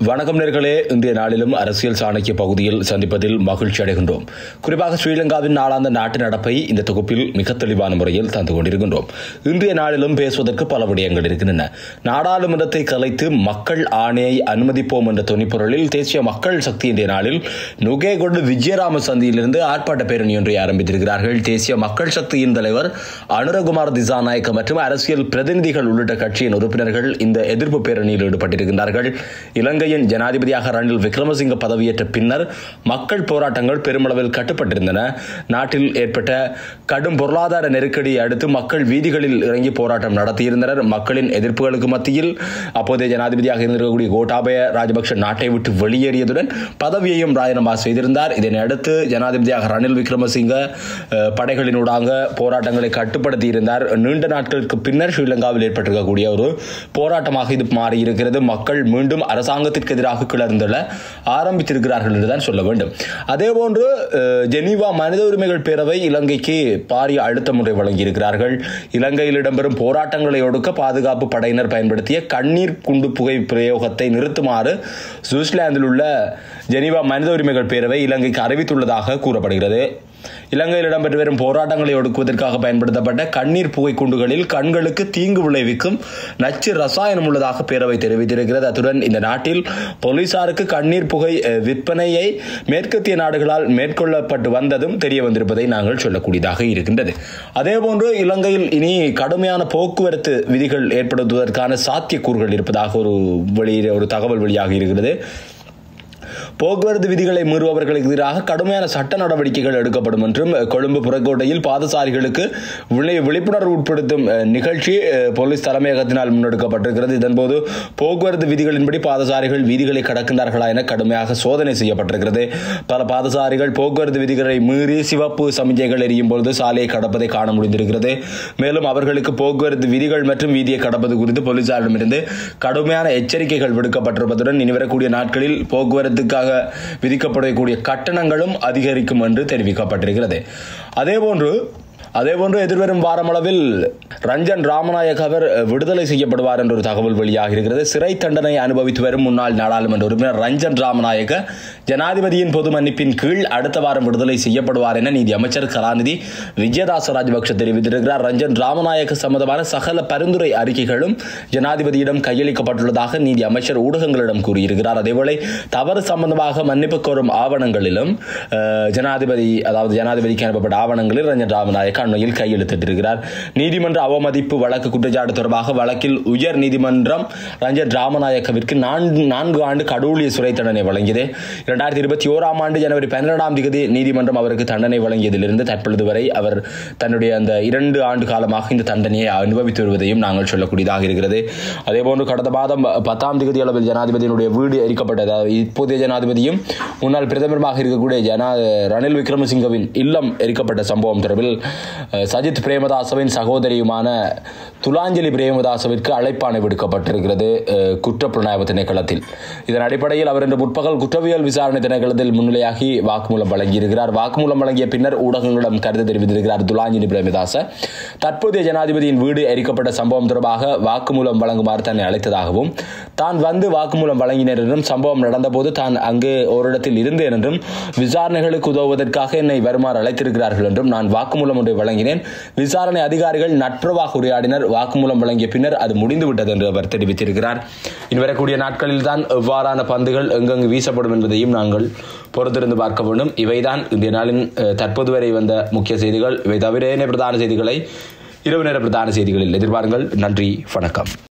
வணக்கம் நேர்களே இன்றைய நாளிலும் அரசியல் சாணக்கிய பகுதியில் சந்திப்பதில் மகிழ்ச்சி அடைகின்றோம் குறிப்பாக ஸ்ரீலங்காவின் நாளாந்த நாட்டு நடப்பை இந்த தொகுப்பில் மிக தெளிவான முறையில் தந்து கொண்டிருக்கின்றோம் இன்றைய நாளிலும் பேசுவதற்கு பல விடயங்கள் இருக்கின்றன நாடாளுமன்றத்தை கலைத்து மக்கள் ஆணையை அனுமதிப்போம் என்ற துணிப்பொருளில் தேசிய மக்கள் சக்தி இன்றைய நாளில் நுகேகொண்டு விஜயராம சந்தியிலிருந்து ஆர்ப்பாட்ட பேரணி ஒன்றை ஆரம்பித்திருக்கிறார்கள் தேசிய மக்கள் சக்தியின் தலைவர் அனுரகுமார் திசாநாயக்க மற்றும் அரசியல் பிரதிநிதிகள் உள்ளிட்ட கட்சியின் உறுப்பினர்கள் இந்த எதிர்ப்பு பேரணியில் ஈடுபட்டிருக்கின்றார்கள் இலங்கையின் ஜனாதிபதியாக ரணில் விக்ரமசிங்க பதவியேற்ற பின்னர் மக்கள் போராட்டங்கள் பெருமளவில் கட்டுப்பட்டிருந்தன நாட்டில் ஏற்பட்ட கடும் பொருளாதார நெருக்கடியை அடுத்து மக்கள் வீதிகளில் இறங்கி போராட்டம் நடத்தியிருந்தனர் மக்களின் எதிர்ப்புகளுக்கு மத்தியில் அப்போதைய ஜனாதிபதியாக இருந்திருக்கக்கூடிய கோட்டாபய ராஜபக்ஷ நாட்டை விட்டு வெளியேறியதுடன் பதவியையும் ராஜினாமா செய்திருந்தார் இதனை அடுத்து ஜனாதிபதியாக ரணில் விக்ரமசிங்க அஹ், படைகளினூடாக போராட்டங்களை கட்டுப்படுத்தி இருந்தார் நீண்ட நாட்களுக்கு பின்னர் ஸ்ரீலங்காவில் ஏற்பட்டிருக்கக்கூடிய ஒரு போராட்டமாக இது மாறியிருக்கிறது மக்கள் மீண்டும் அரசாங்கத்திற்கு எதிராக கிளர்ந்தெழ ஆரம்பித்திருக்கிறார்கள் என்றுதான் சொல்ல வேண்டும் அதேபோன்று அஹ், ஜெனீவா மனித உரிமைகள் பேரவை இலங்கைக்கு பாரிய அழுத்தம் ஒன்றை வழங்கியிருக்கிறார்கள் இலங்கையில் இடம்பெறும் போராட்டங்களை ஒடுக்க பாதுகாப்பு படையினர் பயன்படுத்திய கண்ணீர் குண்டு புகை பிரயோகத்தை நிறுத்துமாறு சுவிட்சர்லாந்தில் உள்ள ஜெனீவா மனித உரிமைகள் பேரவை இலங்கைக்கு அறிவித்துள்ளதாக கூறப்படுகிறது இலங்கையில் இடம்பெற்று வரும் போராட்டங்களை ஒடுக்குவதற்காக பயன்படுத்தப்பட்ட கண்ணீர் புகை குண்டுகளில் கண்களுக்கு தீங்கு விளைவிக்கும் நச்சு ரசாயனம் உள்ளதாக பேரவை தெரிவித்திருக்கிறது அத்துடன் இந்த நாட்டில் போலீசாருக்கு கண்ணீர் புகை அஹ், விற்பனையை மேற்கத்திய நாடுகளால் மேற்கொள்ளப்பட்டு வந்ததும் தெரிய வந்திருப்பதை நாங்கள் சொல்லக்கூடியதாக இருக்கின்றது அதேபோன்று இலங்கையில் இனி கடுமையான போக்குவரத்து விதிகள் ஏற்படுத்துவதற்கான சாத்தியக்கூறுகள் இருப்பதாக ஒரு வெளியே ஒரு தகவல் வெளியாக இருக்கிறது போக்குவரத்து விதிகளை மீறுபவர்களுக்கு எதிராக கடுமையான சட்ட நடவடிக்கைகள் எடுக்கப்படும் என்றும் அஹ், கொழும்பு புறக்கோட்டையில் பாதசாரிகளுக்கு விழி- விழிப்புணர்வு உட்படுத்தும் அஹ், நிகழ்ச்சி அஹ், போலீஸ் தலைமையகத்தினால் முன்னெடுக்கப்பட்டிருக்கிறது இதன்போது போக்குவரத்து விதிகளின்படி பாதசாரிகள் வீதிகளை கடக்கின்றார்களா என கடுமையாக சோதனை செய்யப்பட்டிருக்கிறது பல பாதசாரிகள் போக்குவரத்து விதிகளை மீறி சிவப்பு சமிஞ்சைகள் எரியும் பொழுது சாலையை கடப்பதை காண முடிந்திருக்கிறது மேலும் அவர்களுக்கு போக்குவரத்து விதிகள் மற்றும் வீதியை கடப்பது குறித்து போலீசாரிடமிருந்து கடுமையான எச்சரிக்கைகள் விடுக்கப்பட்டிருப்பதுடன் இனி வரக்கூடிய நாட்களில் போக்குவரத்துக்காக விதிக்கப்படக்கூடிய கட்டணங்களும் அதிகரிக்கும் என்று தெரிவிக்கப்பட்டிருக்கிறது அதேபோன்று அதேபோன்று எதிர்வரும் வாரமளவில் ரஞ்சன் ராமநாயக் அவர் விடுதலை செய்யப்படுவார் என்ற ஒரு தகவல் வெளியாக இருக்கிறது சிறை தண்டனை அனுபவித்து வரும் முன்னாள் நாடாளுமன்ற உறுப்பினர் ரஞ்சன் ராமநாயக்க ஜனாதிபதியின் பொது மன்னிப்பின் கீழ் அடுத்த வாரம் விடுதலை செய்யப்படுவார் என நீதி அமைச்சர் கலாநிதி விஜயதாச ராஜபக்ஷ தெரிவித்திருக்கிறார் ரஞ்சன் ராமநாயக்க சம்பந்தமான சகல பரிந்துரை அறிக்கைகளும் ஜனாதிபதியிடம் கையளிக்கப்பட்டுள்ளதாக நீதி அமைச்சர் ஊடகங்களிடம் கூறியிருக்கிறார் அதேவேளை தவறு சம்பந்தமாக மன்னிப்பு கோரும் ஆவணங்களிலும் அஹ், ஜனாதிபதி அதாவது ஜனாதிபதிக்கு அனுப்பப்பட்ட ஆவணங்களில் ரஞ்சன் ராமநாயக்க அண்மையில் கையெழுத்திட்டிருக்கிறார் நீதிமன்ற அவமதிப்பு வழக்கு குற்றச்சாட்டு தொடர்பாக வழக்கில் உயர் நீதிமன்றம் ரஞ்சன் ராமநாயக்கவிற்கு நான்கு நான்கு ஆண்டு கடூழிய சிறை தண்டனை வழங்கியது இரண்டாயிரத்தி இருபத்தி ஓராம் ஆண்டு ஜனவரி பன்னிரெண்டாம் தேதி நீதிமன்றம் அவருக்கு தண்டனை வழங்கியதிலிருந்து தற்பொழுது வரை அவர் தன்னுடைய அந்த இரண்டு ஆண்டு காலமாக இந்த தண்டனையை அனுபவித்து வருவதையும் நாங்கள் சொல்லக்கூடியதாக இருக்கிறது அதேபோன்று கடந்த மாதம் பத்தாம் தேதி அளவில் ஜனாதிபதியினுடைய வீடு எரிக்கப்பட்டது அதாவது இப்போதைய ஜனாதிபதியும் முன்னாள் பிரதமருமாக இருக்கக்கூடிய ஜனா ரணில் விக்ரமசிங்கவின் இல்லம் எரிக்கப்பட்ட சம்பவம் தொடர்பில் அஹ், சஜித் பிரேமதாசவின் சகோதரியுமான துலாஞ்சலி பிரேமதாசவிற்கு அழைப்பாணை விடுக்கப்பட்டிருக்கிறது அஹ், குற்றப்புலனாய்வு திணைக்களத்தில் இதன் அடிப்படையில் அவர் இன்று முற்பகல் குற்றவியல் விசாரணை திணைக்களத்தில் முன்னிலையாகி வாக்குமூலம் வழங்கியிருக்கிறார் வாக்குமூலம் வழங்கிய பின்னர் ஊடகங்களிடம் கருத்து தெரிவித்திருக்கிறார் துலாஞ்சலி பிரேமதாச தற்போதைய ஜனாதிபதியின் வீடு எரிக்கப்பட்ட சம்பவம் தொடர்பாக வாக்குமூலம் வழங்குமாறு தன்னை அழைத்ததாகவும் தான் வந்து வாக்குமூலம் வழங்கினர் என்றும் சம்பவம் நடந்தபோது தான் அங்கு ஓரிடத்தில் இருந்தேன் என்றும் விசாரணைகளுக்கு உதவுவதற்காக என்னை வருமாறு அழைத்திருக்கிறார்கள் என்றும் நான் வாக்குமூலம் ஒன்றை வழங்கினேன் விசாரணை அதிகாரிகள் நட்புறவாக உரையாடினர் வாக்குமூலம் வழங்கிய பின்னர் அது முடிந்துவிட்டது என்று அவர் தெரிவித்திருக்கிறார் இனி வரக்கூடிய நாட்களில் தான் எவ்வாறான பந்துகள் எங்கெங்கு வீசப்படும் என்பதையும் நாங்கள் பொறுத்திருந்து பார்க்க வேண்டும் இவைதான் இன்றைய நாளின் அஹ், தற்போது வரை வந்த முக்கிய செய்திகள் இவை தவிர ஏனைய பிரதான செய்திகளை இரவு நேர பிரதான செய்திகளில் எதிர்பாருங்கள் நன்றி வணக்கம்